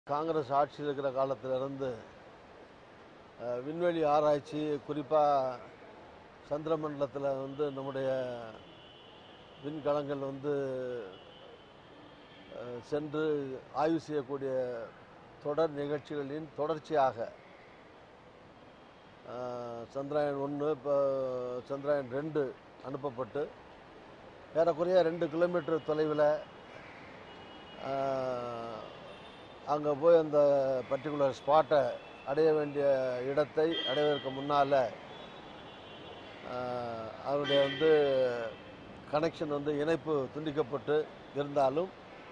காங்கிரஸ் ஆட்சியில் இருக்கிற காலத்திலிருந்து அஹ், விண்வெளி ஆராய்ச்சி குறிப்பாக சந்திரமண்டலத்தில் வந்து நம்முடைய விண்கலங்கள் வந்து அஹ், சென்று ஆய்வு செய்யக்கூடிய தொடர் நிகழ்ச்சிகளின் தொடர்ச்சியாக அஹ், சந்திராயன் ஒன்று இப்போ சந்திராயன் ரெண்டு அனுப்பப்பட்டு ஏறக்குறைய ரெண்டு கிலோமீட்டர் தொலைவில் அங்கே போய் அந்த பர்டிகுலர் ஸ்பாட்டை அடைய வேண்டிய இடத்தை அடைவதற்கு முன்னால் அவருடைய வந்து கனெக்ஷன் வந்து இணைப்பு துண்டிக்கப்பட்டு இருந்தாலும்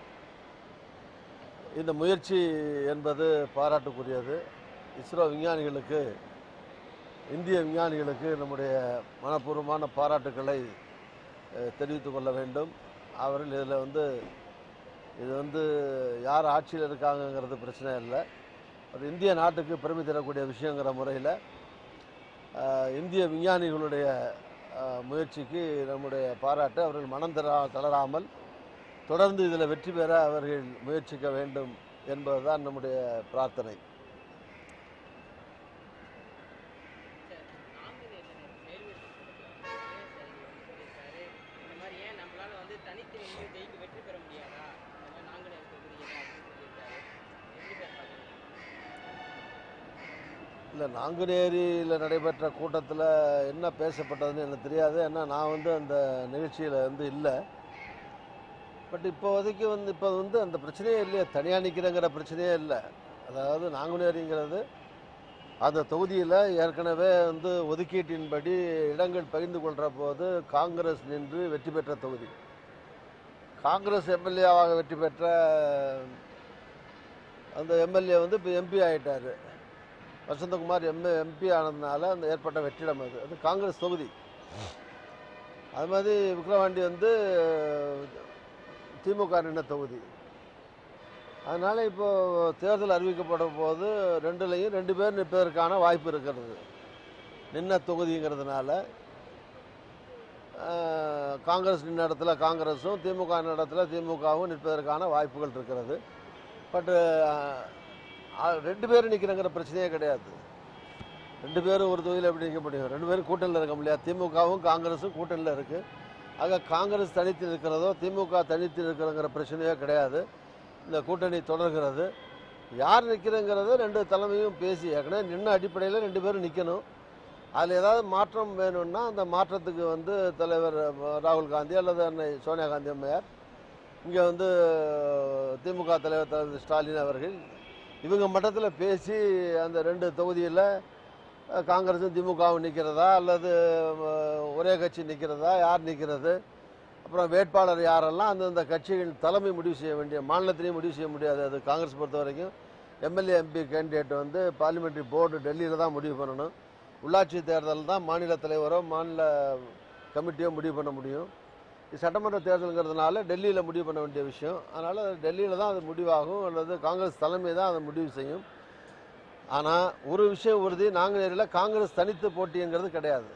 இந்த முயற்சி என்பது பாராட்டுக்குரியது இஸ்ரோ விஞ்ஞானிகளுக்கு இந்திய விஞ்ஞானிகளுக்கு நம்முடைய மனப்பூர்வமான பாராட்டுக்களை அஹ், தெரிவித்துக் கொள்ள வேண்டும் அவர்கள் இதில் வந்து இது வந்து யார் ஆட்சியில் இருக்காங்கங்கிறது பிரச்சனை இல்லை அது இந்திய நாட்டுக்கு பெருமை தரக்கூடிய விஷயங்கிற முறையில் இந்திய விஞ்ஞானிகளுடைய அஹ், முயற்சிக்கு நம்முடைய பாராட்டு அவர்கள் மனம் தர தளராமல் தொடர்ந்து இதில் வெற்றி பெற அவர்கள் முயற்சிக்க வேண்டும் என்பதுதான் நம்முடைய பிரார்த்தனை இந்த மாதிரி ஏன் நம்மளால வந்து தனித்து நின்று ஜெயிக்க வெற்றி பெற முடியாதா இந்த மாதிரி நாங்களே தொகுதியில் அப்படின்னு சொல்லியிருக்காரு எப்படி சார் பார்க்குறீங்க இல்லை நாங்குநேரியில் நடைபெற்ற கூட்டத்தில் என்ன பேசப்பட்டதுன்னு எனக்கு தெரியாது ஏன்னா நான் வந்து அந்த நிகழ்ச்சியில் வந்து இல்லை பட் இப்போதைக்கு வந்து இப்போ வந்து அந்த பிரச்சனையே இல்லையே தனியாக நிற்கிறங்கிற பிரச்சனையே இல்லை அதாவது நாங்குநேரிங்கிறது அந்த தொகுதியில் ஏற்கனவே வந்து ஒதுக்கீட்டின்படி இடங்கள் பகிர்ந்து கொள்கிற போது காங்கிரஸ் நின்று வெற்றி பெற்ற தொகுதி காங்கிரஸ் எம்எல்ஏவாக வெற்றி பெற்ற அந்த எம்எல்ஏ வந்து இப்போ எம்பி ஆகிட்டார் வசந்தகுமார் எம் எம்பி ஆனதுனால அந்த ஏற்பட்ட வெற்றிடம் அது அது காங்கிரஸ் தொகுதி அது மாதிரி விக்ரவாண்டி வந்து திமுக நின்ன தொகுதி அதனால் இப்போ தேர்தல் அறிவிக்கப்பட போது ரெண்டுலேயும் ரெண்டு பேர் நிற்பதற்கான வாய்ப்பு இருக்கிறது நின்ன தொகுதிங்கிறதுனால ஆஹ், காங்கிரஸ் நின்ன இடத்துல காங்கிரஸும் திமுக நின்ன இடத்துல திமுகவும் நிற்பதற்கான வாய்ப்புகள் இருக்கிறது பட்டு ரெண்டு பேரும் நிற்கிறங்கிற பிரச்சனையே கிடையாது ரெண்டு பேரும் ஒரு தொகுதியில் எப்படி நிற்க முடியும் ரெண்டு பேரும் கூட்டணியில் இருக்க முடியாது திமுகவும் காங்கிரஸும் கூட்டணியில் இருக்குது ஆக காங்கிரஸ் தனித்து இருக்கிறதோ திமுக தனித்து இருக்கிறங்கிற பிரச்சனையோ கிடையாது இந்த கூட்டணி தொடர்கிறது யார் நிற்கிறங்கிறத ரெண்டு தலைமையும் பேசி ஏற்கனவே நின்ன அடிப்படையில் ரெண்டு பேரும் நிற்கணும் அதில் ஏதாவது மாற்றம் வேணும்னா அந்த மாற்றத்துக்கு வந்து தலைவர் ராகுல் காந்தி அல்லது அன்னை சோனியா காந்தி அம்மையார் இங்கே வந்து திமுக தலைவர் தலைவர் ஸ்டாலின் அவர்கள் இவங்க மட்டத்தில் பேசி அந்த ரெண்டு தொகுதியில் அஹ், காங்கிரஸும் திமுகவும் நிற்கிறதா அல்லது அஹ், ஒரே கட்சி நிற்கிறதா யார் நிற்கிறது அப்புறம் வேட்பாளர் யாரெல்லாம் அந்தந்த கட்சிகள் தலைமை முடிவு செய்ய வேண்டிய மாநிலத்திலையும் முடிவு செய்ய முடியாது அது காங்கிரஸ் பொறுத்த வரைக்கும் எம்எல்ஏ எம்பி கேண்டிடேட் வந்து பார்லிமெண்ட்ரி போர்டு டெல்லியில் தான் முடிவு பண்ணணும் உள்ளாட்சி தேர்தல் தான் மாநில தலைவரோ மாநில கமிட்டியோ முடிவு பண்ண முடியும் இது சட்டமன்ற தேர்தலுங்கிறதுனால டெல்லியில் முடிவு பண்ண வேண்டிய விஷயம் அதனால் டெல்லியில் தான் அது முடிவாகும் அல்லது காங்கிரஸ் தலைமை தான் அதை முடிவு செய்யும் ஆனால் ஒரு விஷயம் உறுதி நாங்குநேரியில் காங்கிரஸ் தனித்து போட்டிங்கிறது கிடையாது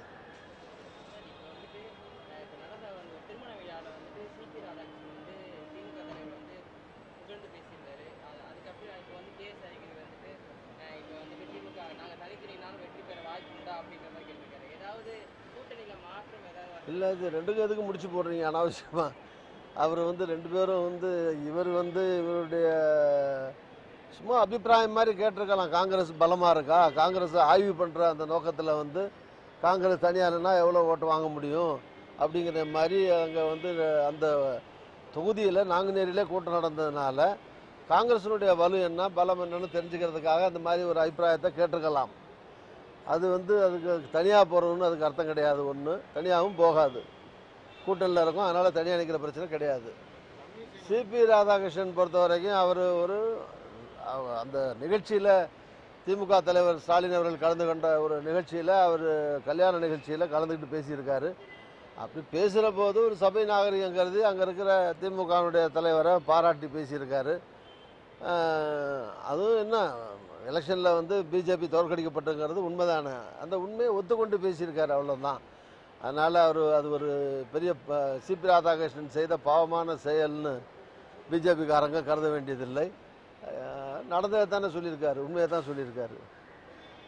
இப்போ நடந்த வந்து ஒரு திருமண விழாவில் வந்துட்டு சிபி ராதாகிருஷ்ணன் வந்து திமுக தலைவர் வந்து புகழ்ந்து பேசியிருந்தாரு அது அதுக்கப்புறம் இப்போ வந்து கேஎஸ் அழகிரி வந்துட்டு அஹ் இப்போ வந்துட்டு திமுக நாங்கள் தனித்தனினாலும் வெற்றி பெற வாய்ப்பு உண்டா அப்படின்ற மாதிரி கேட்டிருக்காரு ஏதாவது கூட்டணியில் மாற்றம் ஏதாவது இல்லை இது ரெண்டுக்கும் எதுக்கு முடிச்சு போடுறீங்க அனாவசியமாக அவர் வந்து ரெண்டு பேரும் வந்து இவர் வந்து இவருடைய சும்மா அபிப்பிராயம் மாதிரி கேட்டிருக்கலாம் காங்கிரஸ் பலமாக இருக்கா காங்கிரஸ் ஆய்வு பண்ணுற அந்த நோக்கத்தில் வந்து காங்கிரஸ் தனியாருன்னா எவ்வளோ ஓட்டு வாங்க முடியும் அப்படிங்கிற மாதிரி அங்கே வந்து அந்த தொகுதியில் நாங்குநேரியிலே கூட்டம் நடந்ததுனால காங்கிரஸினுடைய வலு என்ன பலம் என்னன்னு தெரிஞ்சுக்கிறதுக்காக அந்த மாதிரி ஒரு அபிப்பிராயத்தை கேட்டிருக்கலாம் அது வந்து அதுக்கு தனியாக போகிறதுன்னு அதுக்கு அர்த்தம் கிடையாது ஒன்று தனியாகவும் போகாது கூட்டணியில் இருக்கும் அதனால் தனியாக நிற்கிற பிரச்சனை கிடையாது சிபி ராதாகிருஷ்ணன் பொறுத்த வரைக்கும் அவர் ஒரு அவ- அந்த நிகழ்ச்சியில் திமுக தலைவர் ஸ்டாலின் அவர்கள் கலந்து கொண்ட ஒரு நிகழ்ச்சியில் அவர் கல்யாண நிகழ்ச்சியில் கலந்துக்கிட்டு பேசியிருக்காரு அப்படி பேசுகிற போது ஒரு சபை நாகரிகம் கருதி அங்கே இருக்கிற திமுகவுடைய தலைவரை பாராட்டி பேசியிருக்காரு ஆஹ், அதுவும் என்ன எலெக்ஷனில் வந்து பிஜேபி தோற்கடிக்கப்பட்டுங்கிறது உண்மைதானே அந்த உண்மையை ஒத்துக்கொண்டு பேசியிருக்காரு அவ்வளோதான் அதனால் அவர் அது ஒரு பெரிய ப- சிபி ராதாகிருஷ்ணன் செய்த பாவமான செயல்னு பிஜேபிக்காரங்க கருத வேண்டியதில்லை அஹ் நடந்ததை தானே சொல்லியிருக்காரு உண்மையை தான் சொல்லியிருக்காரு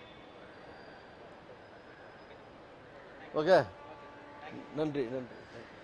ஓகே நன்றி நன்றி